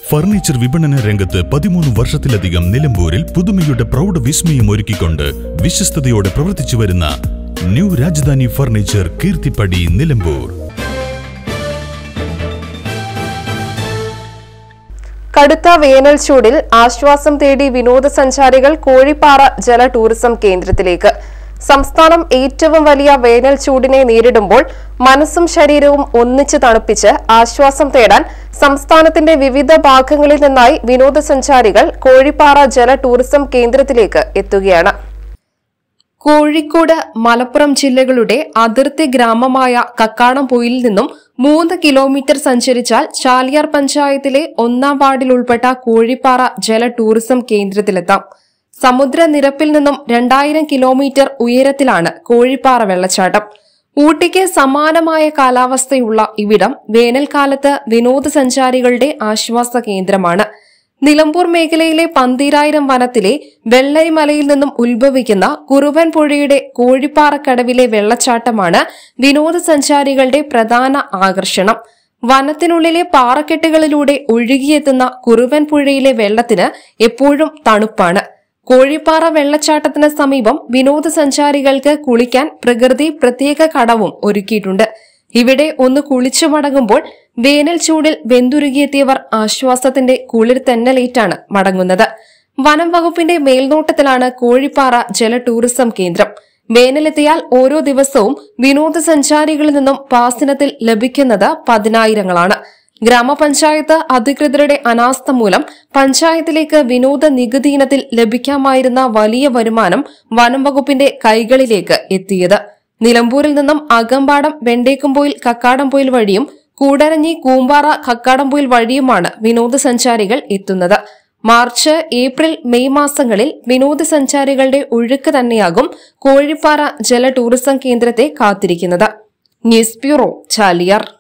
furniture വിപണന രംഗത്ത് പതിമൂന്ന് വർഷത്തിലധികം നിലമ്പൂരിൽ പുതുമയുടെ പ്രൗഢ വിസ്മയം ഒരുക്കിക്കൊണ്ട് വിശ്വസ്തയോടെ പ്രവർത്തിച്ചു വരുന്ന ന്യൂ രാജധാനി ഫർണിച്ചർ കീർത്തിപ്പടി നിലമ്പൂർ കടുത്ത വേനൽ ചൂടിൽ ആശ്വാസം തേടി വിനോദസഞ്ചാരികൾ കോഴിപ്പാറ ജല ടൂറിസം കേന്ദ്രത്തിലേക്ക് സംസ്ഥാനം ഏറ്റവും വലിയ വേനൽ ചൂടിനെ നേരിടുമ്പോൾ മനസ്സും ശരീരവും ഒന്നിച്ച് തണുപ്പിച്ച് ആശ്വാസം തേടാൻ സംസ്ഥാനത്തിന്റെ വിവിധ ഭാഗങ്ങളിൽ നിന്നായി വിനോദസഞ്ചാരികൾ കോഴിപ്പാറ ജല ടൂറിസം കേന്ദ്രത്തിലേക്ക് എത്തുകയാണ് കോഴിക്കോട് മലപ്പുറം ജില്ലകളുടെ അതിർത്തി ഗ്രാമമായ കക്കാടംപൊയിൽ നിന്നും മൂന്ന് കിലോമീറ്റർ സഞ്ചരിച്ചാൽ ചാലിയാർ പഞ്ചായത്തിലെ ഒന്നാം വാർഡിൽ ഉൾപ്പെട്ട കോഴിപ്പാറ ജല ടൂറിസം കേന്ദ്രത്തിലെത്താം സമുദ്രനിരപ്പിൽ നിന്നും രണ്ടായിരം കിലോമീറ്റർ ഉയരത്തിലാണ് കോഴിപ്പാറ വെള്ളച്ചാട്ടം ഊട്ടിക്ക് സമാനമായ കാലാവസ്ഥയുള്ള ഇവിടം വേനൽക്കാലത്ത് വിനോദസഞ്ചാരികളുടെ ആശ്വാസ കേന്ദ്രമാണ് നിലമ്പൂർ മേഖലയിലെ പന്തീരായിരം വനത്തിലെ വെള്ളരിമലയിൽ നിന്നും ഉത്ഭവിക്കുന്ന കുറുവൻ പുഴയുടെ കോഴിപ്പാറക്കടവിലെ വെള്ളച്ചാട്ടമാണ് വിനോദസഞ്ചാരികളുടെ പ്രധാന ആകർഷണം വനത്തിനുള്ളിലെ പാറക്കെട്ടുകളിലൂടെ ഒഴുകിയെത്തുന്ന കുറുവൻ പുഴയിലെ വെള്ളത്തിന് എപ്പോഴും തണുപ്പാണ് കോഴിപ്പാറ വെള്ളച്ചാട്ടത്തിന് സമീപം വിനോദസഞ്ചാരികൾക്ക് കുളിക്കാൻ പ്രകൃതി പ്രത്യേക കടവും ഒരുക്കിയിട്ടുണ്ട് ഇവിടെ ഒന്ന് കുളിച്ചു മടങ്ങുമ്പോൾ വേനൽ ചൂടിൽ വെന്തുരുകിയെത്തിയവർ ആശ്വാസത്തിന്റെ കുളിർ തെന്നലേറ്റാണ് മടങ്ങുന്നത് വനം വകുപ്പിന്റെ മേൽനോട്ടത്തിലാണ് കോഴിപ്പാറ ജല ടൂറിസം കേന്ദ്രം വേനലെത്തിയാൽ ഓരോ ദിവസവും വിനോദസഞ്ചാരികളിൽ നിന്നും പാസനത്തിൽ ലഭിക്കുന്നത് പതിനായിരങ്ങളാണ് ഗ്രാമപഞ്ചായത്ത് അധികൃതരുടെ അനാസ്ഥ മൂലം പഞ്ചായത്തിലേക്ക് വിനോദ നികുതി ഇനത്തിൽ ലഭിക്കാമായിരുന്ന വലിയ വരുമാനം വനം വകുപ്പിന്റെ കൈകളിലേക്ക് എത്തിയത് നിലമ്പൂരിൽ നിന്നും അകമ്പാടം വെണ്ടേക്കുംപോയിൽ കക്കാടംപോയിൽ വഴിയും കൂടരഞ്ഞി കൂമ്പാറ കക്കാടംപോയിൽ വഴിയുമാണ് വിനോദസഞ്ചാരികൾ എത്തുന്നത് മാർച്ച് ഏപ്രിൽ മെയ് മാസങ്ങളിൽ വിനോദസഞ്ചാരികളുടെ ഒഴുക്ക് തന്നെയാകും കോഴിപ്പാറ ജല ടൂറിസം കേന്ദ്രത്തെ കാത്തിരിക്കുന്നത് ന്യൂസ് ബ്യൂറോ ചാലിയാർ